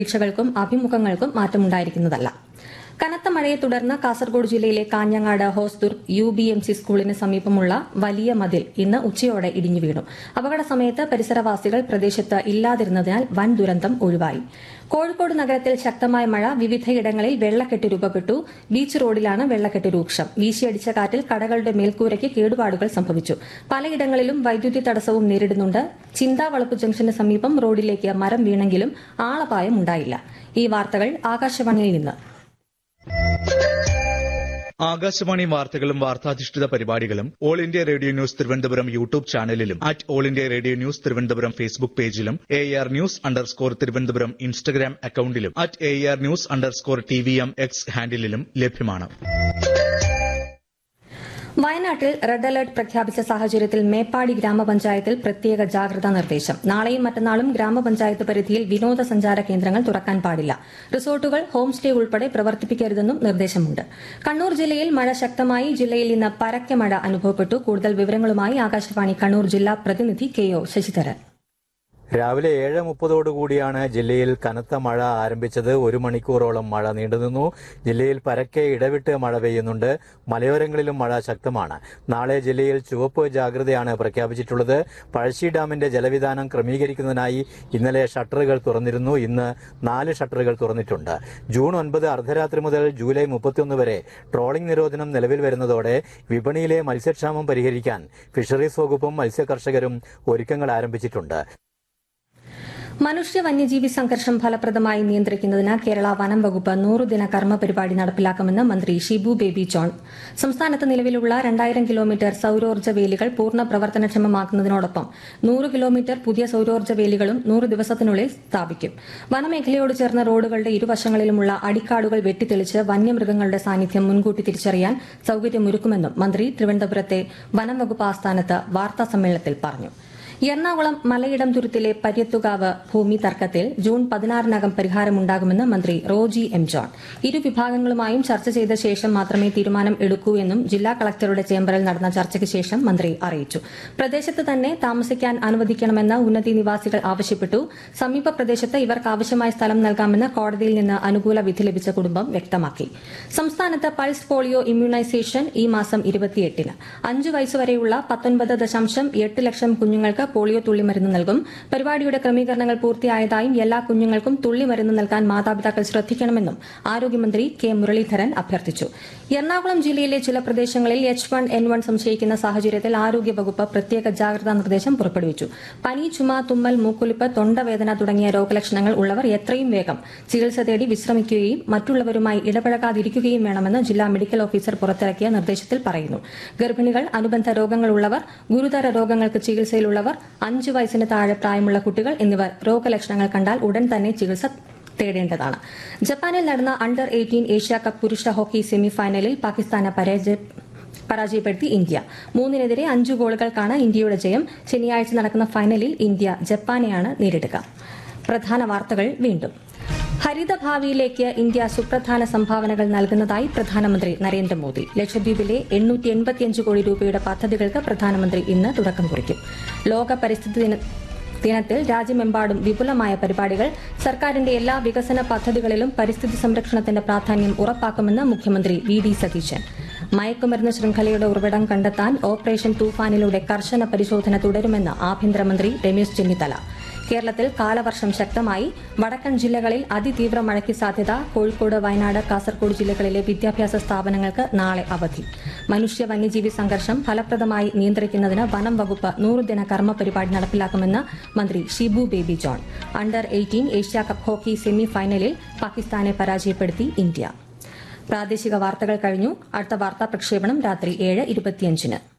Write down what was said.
പരീക്ഷകൾക്കും അഭിമുഖങ്ങൾക്കും മാറ്റമുണ്ടായിരിക്കുന്നതല്ല കനത്ത മഴയെ തുടർന്ന് കാസർഗോഡ് ജില്ലയിലെ Kanhangad Hosdurg U B M C സ്കൂളിന് സമീപമുള്ള വലിയ മതിൽ ഇന്ന് ഉച്ചയോടെ ഇടിഞ്ഞു വീണു അപകട സമയത്ത് പരിസരവാസികൾ പ്രദേശത്ത് ഇല്ലാതിരുന്നതിനാൽ വൻ ദുരന്തം ഒഴിവായി കോഴിക്കോട് നഗരത്തിൽ ശക്തമായ മഴ വിവിധയിടങ്ങളിൽ വെള്ളക്കെട്ട് രൂപപ്പെട്ടു ബീച്ച് റോഡിലാണ് വെള്ളക്കെട്ട് രൂക്ഷം വീശിയടിച്ച കാറ്റിൽ കടകളുടെ മേൽക്കൂരയ്ക്ക് കേടുപാടുകൾ സംഭവിച്ചു പലയിടങ്ങളിലും വൈദ്യുതി തടസ്സവും നേരിടുന്നുണ്ട് ചിന്താവളപ്പ് ജംഗ്ഷന് സമീപം റോഡിലേക്ക് മരം വീണെങ്കിലും ആളപായം ഉണ്ടായില്ല ഈ വാർത്തകൾ ആകാശവാണിയിൽ നിന്ന് ആകാശവാണി വാർത്തകളും വാർത്താധിഷ്ഠിത പരിപാടികളും All India Radio news Thiruvananthapuram YouTube ചാനലിലും at All India Radio news Thiruvananthapuram Facebook പേജിലും A R news underscore Thiruvananthapuram Instagram അക്കൌണ്ടിലും at A R news underscore T V M X ഹാൻഡിലും ലഭ്യമാണ് വയനാട്ടിൽ റെഡ് അലർട്ട് പ്രഖ്യാപിച്ച സാഹചര്യത്തിൽ മേപ്പാടി ഗ്രാമപഞ്ചായത്തിൽ പ്രത്യേക ജാഗ്രതാ നിർദ്ദേശം നാളെയും മറ്റന്നാളും ഗ്രാമപഞ്ചായത്ത് പരിധിയിൽ വിനോദസഞ്ചാര കേന്ദ്രങ്ങൾ തുറക്കാൻ പാടില്ല റിസോർട്ടുകൾ ഹോം സ്റ്റേ ഉൾപ്പെടെ പ്രവർത്തിപ്പിക്കരുതെന്നും നിർദ്ദേശമുണ്ട് കണ്ണൂർ ജില്ലയിൽ മഴ ശക്തമായി ജില്ലയിൽ ഇന്ന് പരക്കെ മഴ അനുഭവപ്പെട്ടു കൂടുതൽ വിവരങ്ങളുമായി ആകാശവാണി കണ്ണൂർ ജില്ലാ പ്രതിനിധി കെ ഒ ശശിധരൻ രാവിലെ ഏഴ് മുപ്പതോടുകൂടിയാണ് ജില്ലയിൽ കനത്ത മഴ ആരംഭിച്ചത് ഒരു മണിക്കൂറോളം മഴ നീണ്ടുനിന്നു ജില്ലയിൽ പരക്കെ ഇടവിട്ട് മഴ പെയ്യുന്നുണ്ട് മലയോരങ്ങളിലും മഴ ശക്തമാണ് നാളെ ജില്ലയിൽ ചുവപ്പ് ജാഗ്രതയാണ് പ്രഖ്യാപിച്ചിട്ടുള്ളത് പഴശ്ശി ഡാമിന്റെ ജലവിധാനം ക്രമീകരിക്കുന്നതിനായി ഇന്നലെ ഷട്ടറുകൾ തുറന്നിരുന്നു ഇന്ന് നാല് ഷട്ടറുകൾ തുറന്നിട്ടുണ്ട് ജൂൺ ഒൻപത് അർദ്ധരാത്രി മുതൽ ജൂലൈ മുപ്പത്തിയൊന്ന് വരെ ട്രോളിംഗ് നിരോധനം നിലവിൽ വരുന്നതോടെ വിപണിയിലെ മത്സ്യക്ഷാമം പരിഹരിക്കാൻ ഫിഷറീസ് വകുപ്പും മത്സ്യകർഷകരും ഒരുക്കങ്ങൾ ആരംഭിച്ചിട്ടുണ്ട് മനുഷ്യ വന്യജീവി സംഘർഷം ഫലപ്രദമായി നിയന്ത്രിക്കുന്നതിന് കേരള വനം വകുപ്പ് നൂറുദിന കർമ്മ പരിപാടി നടപ്പിലാക്കുമെന്ന് മന്ത്രി ഷിബു ബേബി ജോൺ സംസ്ഥാനത്ത് നിലവിലുള്ള രണ്ടായിരം കിലോമീറ്റർ സൌരോർജ്ജ വേലികൾ പൂർണ്ണ പ്രവർത്തനക്ഷമമാക്കുന്നതിനോടൊപ്പം നൂറ് കിലോമീറ്റർ പുതിയ സൌരോർജ്ജ വേലികളും നൂറ് ദിവസത്തിനുള്ളിൽ സ്ഥാപിക്കും വനമേഖലയോട് ചേർന്ന റോഡുകളുടെ ഇരുവശങ്ങളിലുമുള്ള അടിക്കാടുകൾ വെട്ടിത്തെളിച്ച് വന്യമൃഗങ്ങളുടെ സാന്നിധ്യം മുൻകൂട്ടി തിരിച്ചറിയാൻ സൌകര്യമൊരുക്കുമെന്നും മന്ത്രി തിരുവനന്തപുരത്തെ വനം വകുപ്പ് ആസ്ഥാനത്ത് വാർത്താ സമ്മേളനത്തിൽ പറഞ്ഞു എറണാകുളം മലയിടം തുരുത്തിലെ പര്യത്തുകാവ് ഭൂമി തർക്കത്തിൽ ജൂൺ പതിനാറിനകം പരിഹാരമുണ്ടാകുമെന്ന് മന്ത്രി റോജി എം ജോൺ ഇരു വിഭാഗങ്ങളുമായും ചർച്ച ചെയ്ത ശേഷം മാത്രമേ തീരുമാനം എടുക്കൂ എന്നും ജില്ലാ കളക്ടറുടെ ചേംബറിൽ നടന്ന ചർച്ചയ്ക്ക് ശേഷം മന്ത്രി അറിയിച്ചു പ്രദേശത്ത് തന്നെ താമസിക്കാൻ അനുവദിക്കണമെന്ന് ഉന്നതി നിവാസികൾ ആവശ്യപ്പെട്ടു സമീപ പ്രദേശത്ത് ഇവർക്ക് ആവശ്യമായ സ്ഥലം നൽകാമെന്ന് കോടതിയിൽ നിന്ന് അനുകൂല വിധി ലഭിച്ച കുടുംബം വ്യക്തമാക്കി സംസ്ഥാനത്ത് പൾസ് പോളിയോ ഇമ്മ്യൂണൈസേഷൻ ഈ മാസം ഇരുപത്തിയെട്ടിന് അഞ്ചു വയസ്സുവരെയുള്ള പത്തൊൻപത് ദശാംശം എട്ട് ലക്ഷം കുഞ്ഞുങ്ങൾക്ക് പോളിയോ തുള്ളിമരുന്ന് നൽകും പരിപാടിയുടെ ക്രമീകരണങ്ങൾ പൂർത്തിയായതായും എല്ലാ കുഞ്ഞുങ്ങൾക്കും തുള്ളിമരുന്ന് നൽകാൻ മാതാപിതാക്കൾ ശ്രദ്ധിക്കണമെന്നും ആരോഗ്യമന്ത്രി കെ മുരളീധരൻ അഭ്യർത്ഥിച്ചു എറണാകുളം ജില്ലയിലെ ചില പ്രദേശങ്ങളിൽ എച്ച് വൺ എൻ വൺ സംശയിക്കുന്ന സാഹചര്യത്തിൽ ആരോഗ്യവകുപ്പ് പ്രത്യേക ജാഗ്രതാ നിർദ്ദേശം പുറപ്പെടുവിച്ചു പനി ചുമ തുമ്മൽ മൂക്കുലിപ്പ് തൊണ്ടവേദന തുടങ്ങിയ രോഗലക്ഷണങ്ങൾ ഉള്ളവർ എത്രയും വേഗം ചികിത്സ തേടി വിശ്രമിക്കുകയും മറ്റുള്ളവരുമായി ഇടപഴകാതിരിക്കുകയും വേണമെന്ന് ജില്ലാ മെഡിക്കൽ ഓഫീസർ പുറത്തിറക്കിയ നിർദ്ദേശത്തിൽ പറയുന്നു ഗർഭിണികൾ അനുബന്ധ രോഗങ്ങളുള്ളവർ ഗുരുതര രോഗങ്ങൾക്ക് ചികിത്സയിലുള്ളവർ അഞ്ചു വയസ്സിന് താഴെ പ്രായമുള്ള കുട്ടികൾ എന്നിവർ രോഗലക്ഷണങ്ങൾ കണ്ടാൽ ഉടൻ തന്നെ ചികിത്സ തേടേണ്ടതാണ് ജപ്പാനിൽ നടന്ന അണ്ടർ എയ്റ്റീൻ ഏഷ്യ കപ്പ് പുരുഷ ഹോക്കി സെമിഫൈനലിൽ പാകിസ്ഥാനെ പരാജയ പരാജയപ്പെടുത്തി ഇന്ത്യ മൂന്നിനെതിരെ അഞ്ചു ഗോളുകൾക്കാണ് ഇന്ത്യയുടെ ജയം ശനിയാഴ്ച നടക്കുന്ന ഫൈനലിൽ ഇന്ത്യ ജപ്പാനെയാണ് നേരിടുക പ്രധാന വാർത്തകൾ വീണ്ടും ഹരിതഭാവിയിലേക്ക് ഇന്ത്യ സുപ്രധാന സംഭാവനകൾ നൽകുന്നതായി പ്രധാനമന്ത്രി നരേന്ദ്രമോദി ലക്ഷദ്വീപിലെ എണ്ണൂറ്റി എൺപത്തിയഞ്ച് കോടി രൂപയുടെ പദ്ധതികൾക്ക് പ്രധാനമന്ത്രി ഇന്ന് തുടക്കം കുറിക്കും ലോക പരിസ്ഥിതി ദിന ദിനത്തിൽ രാജ്യമെമ്പാടും വിപുലമായ പരിപാടികൾ സർക്കാരിന്റെ എല്ലാ വികസന പദ്ധതികളിലും പരിസ്ഥിതി സംരക്ഷണത്തിന്റെ പ്രാധാന്യം ഉറപ്പാക്കുമെന്ന് മുഖ്യമന്ത്രി വി ഡി സതീശൻ മയക്കുമരുന്ന് ശൃംഖലയുടെ ഉറവിടം കണ്ടെത്താൻ ഓപ്പറേഷൻ തൂഫാനിലൂടെ കർശന പരിശോധന തുടരുമെന്ന് ആഭ്യന്തരമന്ത്രി രമേശ് ചെന്നിത്തല കേരളത്തിൽ കാലവർഷം ശക്തമായി വടക്കൻ ജില്ലകളിൽ അതിതീവ്ര മഴയ്ക്ക് സാധ്യത കോഴിക്കോട് വയനാട് കാസർഗോഡ് ജില്ലകളിലെ വിദ്യാഭ്യാസ സ്ഥാപനങ്ങൾക്ക് നാളെ അവധി മനുഷ്യ വന്യജീവി സംഘർഷം ഫലപ്രദമായി നിയന്ത്രിക്കുന്നതിന് വനം വകുപ്പ് നൂറുദിന കർമ്മ പരിപാടി നടപ്പിലാക്കുമെന്ന് മന്ത്രി Shibu Baby John under eighteen Asia cup hockey semi ഫൈനലിൽ പാകിസ്ഥാനെ പരാജയപ്പെടുത്തി ഇന്ത്യ പ്രാദേശിക വാർത്തകൾ കഴിഞ്ഞു അടുത്ത വാർത്താ പ്രക്ഷേപണം രാത്രി ഏഴ് ഇരുപത്തിയഞ്ചിന്